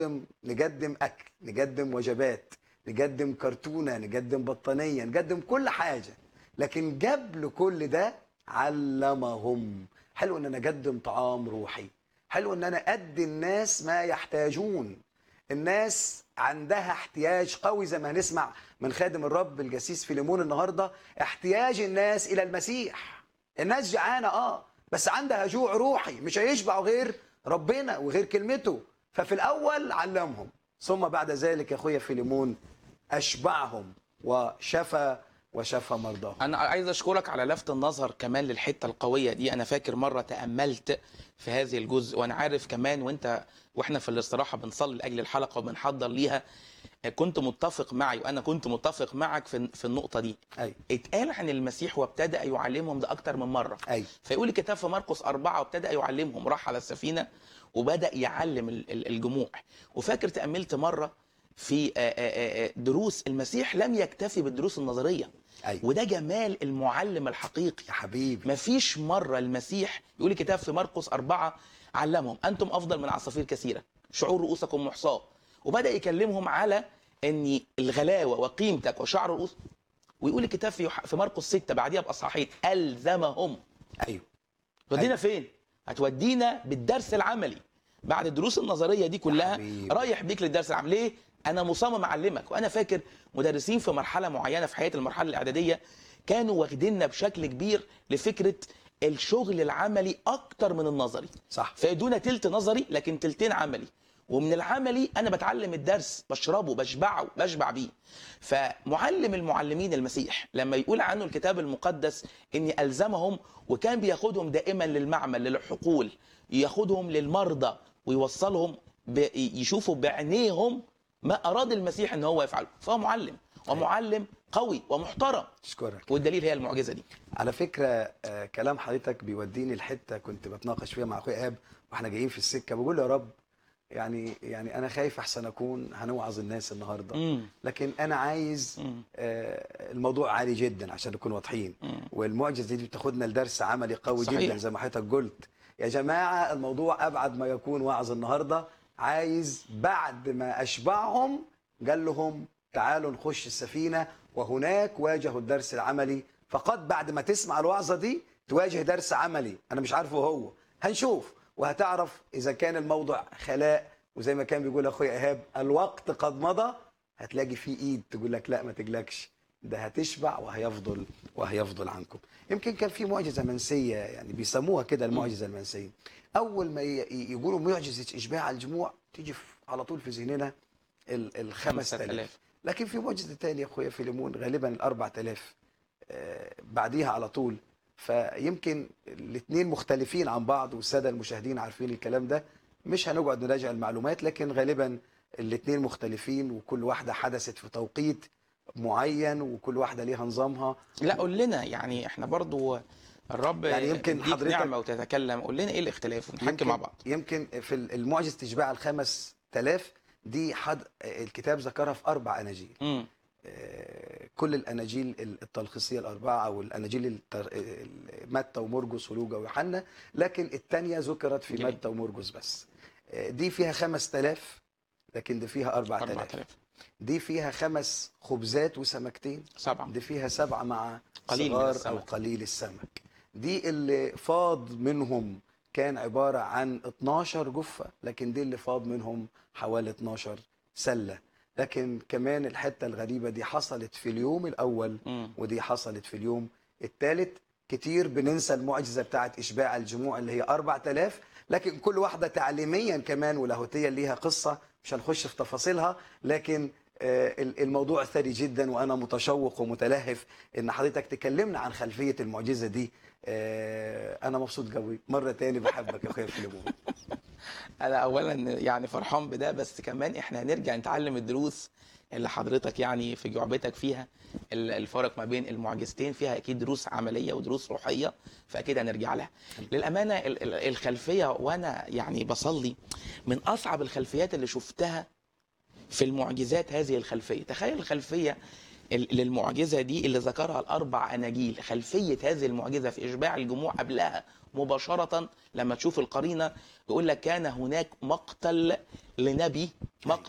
نقدم اكل نقدم وجبات نقدم كرتونه نقدم بطانيه نقدم كل حاجه لكن قبل كل ده علمهم حلو ان انا اقدم طعام روحي حلو ان انا ادي الناس ما يحتاجون الناس عندها احتياج قوي زي ما هنسمع من خادم الرب الجسيس فيليمون النهارده احتياج الناس الى المسيح الناس جعانه اه بس عندها جوع روحي مش هيشبعوا غير ربنا وغير كلمته ففي الاول علمهم ثم بعد ذلك يا اخويا فيليمون اشبعهم وشفى وشفى مرضاهم انا عايز اشكرك على لفت النظر كمان للحته القويه دي انا فاكر مره تاملت في هذه الجزء وانا عارف كمان وانت واحنا في الاستراحه بنصلي لاجل الحلقه وبنحضر ليها كنت متفق معي وانا كنت متفق معك في في النقطه دي ايوه اتقال عن المسيح وابتدأ يعلمهم ده اكتر من مره ايوه فيقول الكتاب في مرقس أربعة وابتدأ يعلمهم راح على السفينة وبدأ يعلم ال- ال- الجموع وفاكر تأملت مرة في آه، آه، آه، دروس المسيح لم يكتفي بالدروس النظرية ايوه وده جمال المعلم الحقيقي يا حبيبي مفيش مرة المسيح يقول الكتاب في مرقس أربعة علمهم أنتم أفضل من عصافير كثيرة شعور رؤوسكم محصاة وبدأ يكلمهم على أن الغلاوة وقيمتك وشعر رؤوس ويقول الكتاب في يوح- في مرقس ستة بعديها بأصحاحين ألزمهم ايوه تودينا أيوة. فين؟ هتودينا بالدرس العملي بعد الدروس النظريه دي كلها حبيبي. رايح بيك للدرس العملي ليه؟ انا مصمم اعلمك وانا فاكر مدرسين في مرحله معينه في حياه المرحله الاعداديه كانوا واخديننا بشكل كبير لفكره الشغل العملي اكتر من النظري صح فيدونا تلت نظري لكن تلتين عملي ومن العملي انا بتعلم الدرس بشربه بشبعه بشبع بيه فمعلم المعلمين المسيح لما يقول عنه الكتاب المقدس اني الزمهم وكان بياخدهم دائما للمعمل للحقول ياخدهم للمرضى ويوصلهم ب... يشوفوا بعينيهم ما اراد المسيح ان هو يفعله فهو معلم ومعلم قوي ومحترم اشكرك والدليل هي المعجزه دي على فكره آه، كلام حضرتك بيوديني لحته كنت بتناقش فيها مع اخويا ايهاب واحنا جايين في السكه بقول له يا رب يعني يعني انا خايف احسن اكون هنوعظ الناس النهارده مم. لكن انا عايز مم. آه، الموضوع عالي جدا عشان نكون واضحين مم. والمعجزه دي بتاخدنا لدرس عملي قوي صحيح. جدا زي ما حضرتك قلت يا جماعه الموضوع ابعد ما يكون وعظ النهارده عايز بعد ما اشبعهم قال لهم تعالوا نخش السفينه وهناك واجهوا الدرس العملي فقط بعد ما تسمع الوعظه دي تواجه درس عملي انا مش عارفه هو هنشوف وهتعرف اذا كان الموضوع خلاء وزي ما كان بيقول اخويا ايهاب الوقت قد مضى هتلاقي في ايد تقول لك لا ما تقلقش ده هتشبع وهيفضل وهيفضل عنكم يمكن كان في معجزه منسيه يعني بيسموها كده المعجزه المنسيه اول ما ي- ي- يقولوا معجزه اشباع الجموع تيجي في- على طول في ذهننا ال- الخمس 5000. تلاف لكن في معجزه تانية يا اخويا فيليمون غالبا الاربع تلاف آه، بعديها على طول فيمكن الاثنين مختلفين عن بعض والساده المشاهدين عارفين الكلام ده مش هنقعد نراجع المعلومات لكن غالبا الاثنين مختلفين وكل واحده حدثت في توقيت معين وكل واحده ليها نظامها لا قول لنا يعني احنا برضو الرب يعني يمكن يديك حضرتك- نعمه وتتكلم قول لنا ايه الاختلاف ونحكي يمكن- مع بعض يمكن في المعجزه تشباع الخمس تلاف دي حد الكتاب ذكرها في اربع اناجيل امم آه، كل الاناجيل التلخيصيه الاربعه او الاناجيل التر- ال- متى ومرقس ولوقا ويوحنا لكن الثانيه ذكرت في جميل. متى ومرقس بس آه، دي فيها 5000 لكن دي فيها 4000 4000 دي فيها خمس خبزات وسمكتين سبعه دي فيها سبعة مع قليل من صغار أو السمك. قليل السمك دي اللي فاض منهم كان عبارة عن 12 جفة لكن دي اللي فاض منهم حوالي 12 سلة لكن كمان الحتة الغريبة دي حصلت في اليوم الأول امم ودي حصلت في اليوم الثالث كتير بننسى المعجزة بتاعت إشباع الجموع اللي هي 4000 لكن كل واحدة تعليميا كمان ولاهوتيا ليها قصة مش هنخش في تفاصيلها لكن آه، ال- الموضوع ثري جدا وأنا متشوق ومتلهف إن حضرتك تكلمنا عن خلفية المعجزة دي آه، أنا مبسوط قوي مرة تاني بحبك يا أخويا فيليمون انا اولا يعني فرحان بده بس كمان احنا هنرجع نتعلم الدروس اللي حضرتك يعني في جعبتك فيها ال- الفرق ما بين المعجزتين فيها اكيد دروس عمليه ودروس روحيه فاكيد هنرجع لها للامانه ال- ال- الخلفيه وانا يعني بصلي من اصعب الخلفيات اللي شفتها في المعجزات هذه الخلفيه تخيل الخلفيه ال- للمعجزه دي اللي ذكرها الاربع اناجيل خلفيه هذه المعجزه في اشباع الجموع قبلها مباشره لما تشوف القرينه يقول لك كان هناك مقتل لنبي مقتل